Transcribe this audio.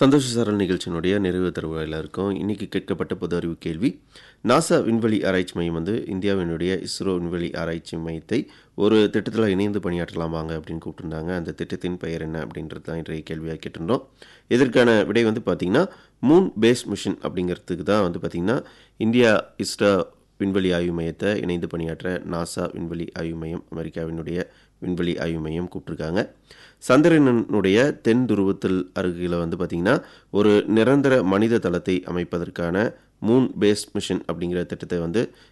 சந்தோஷ சாரல் நிகழ்ச்சியினுடைய நிறைவு தருவாயில் இருக்கும் இன்னைக்கு கேட்கப்பட்ட பொது அறிவு கேள்வி நாசா விண்வெளி ஆராய்ச்சி மையம் வந்து இந்தியாவினுடைய இஸ்ரோ விண்வெளி ஆராய்ச்சி மையத்தை ஒரு திட்டத்தில் இணைந்து பணியாற்றலாம் வாங்க அப்படின்னு கூப்பிட்டுருந்தாங்க அந்த திட்டத்தின் பெயர் என்ன அப்படின்றது தான் இன்றைய கேள்வியாக கேட்டிருந்தோம் இதற்கான விடை வந்து பார்த்திங்கன்னா மூன் பேஸ் மிஷன் அப்படிங்கிறதுக்கு தான் வந்து பார்த்திங்கன்னா இந்தியா இஸ்ரோ விண்வெளி ஆய்வு மையத்தை இணைந்து பணியாற்ற நாசா விண்வெளி ஆய்வு மையம் அமெரிக்காவினுடைய விண்வெளி ஆய்வு மையம் கூப்பிட்டுருக்காங்க சந்திரனுடைய தென் துருவத்தில் அருகில் வந்து பார்த்திங்கன்னா ஒரு நிரந்தர மனித தளத்தை அமைப்பதற்கான மூன் பேஸ் மிஷன் அப்படிங்கிற திட்டத்தை வந்து